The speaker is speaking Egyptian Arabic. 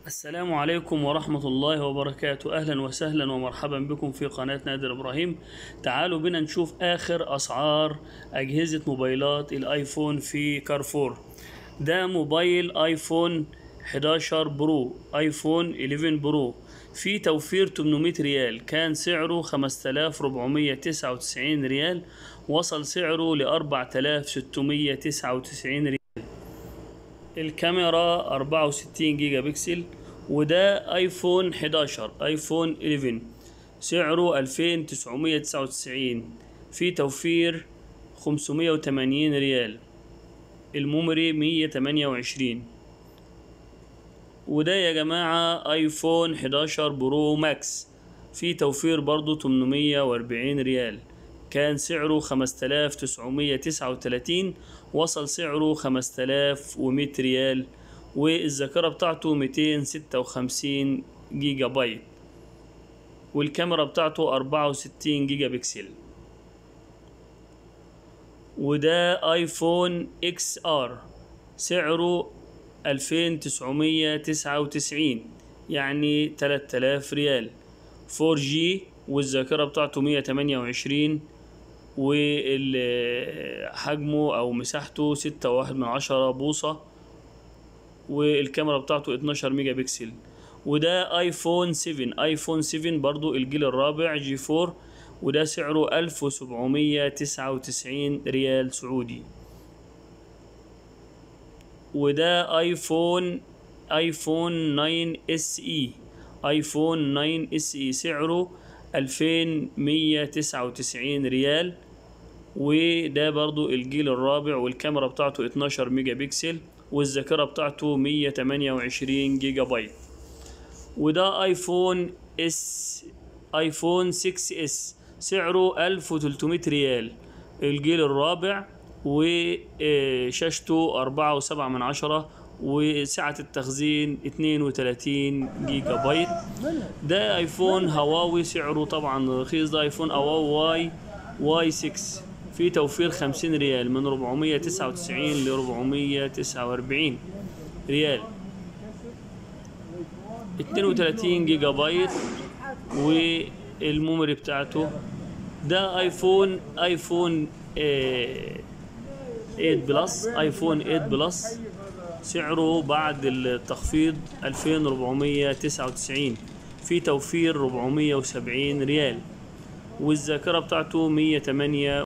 السلام عليكم ورحمة الله وبركاته أهلا وسهلا ومرحبا بكم في قناة نادر إبراهيم تعالوا بنا نشوف آخر أسعار أجهزة موبايلات الآيفون في كارفور ده موبايل آيفون 11 برو آيفون 11 برو في توفير 800 ريال كان سعره 5499 ريال وصل سعره ل 4699 ريال الكاميرا 64 جيجا بكسل وده ايفون 11 ايفون 11 سعره 2999 في توفير 580 ريال الميموري 128 وده يا جماعة ايفون 11 برو ماكس في توفير برضو 840 ريال كان سعره 5939 وصل سعره 5100 ريال والذاكرة بتاعته 256 جيجا بايت والكاميرا بتاعته 64 جيجا بكسل وده ايفون اكس ار سعره 2999 يعني 3000 ريال 4G والذاكرة بتاعته 128 وحجمه او مساحته ستة واحد من عشرة بوصة والكاميرا بتاعته 12 ميجا بكسل وده ايفون 7 ايفون 7 برضو الجيل الرابع جي 4 وده سعره 1799 ريال سعودي وده ايفون ايفون 9 اس اي ايفون 9 اس اي سعره 2199 ريال وده برضو الجيل الرابع والكاميرا بتاعته 12 ميجا بكسل والذاكرة بتاعته 128 جيجا بايت وده ايفون اس ايفون 6 اس سعره 1300 ريال الجيل الرابع وشاشته 4.7 من عشرة وسعة التخزين 32 جيجا بايت ده ايفون هواوي سعره طبعا رخيص ده ايفون هواوي واي واي 6 في توفير 50 ريال من 499 ل 449 ريال 32 جيجا بايت والميموري بتاعته ده ايفون ايفون 8 بلس ايفون 8 بلس سعره بعد التخفيض 2499 في توفير 470 ريال والذاكرة بتاعته 108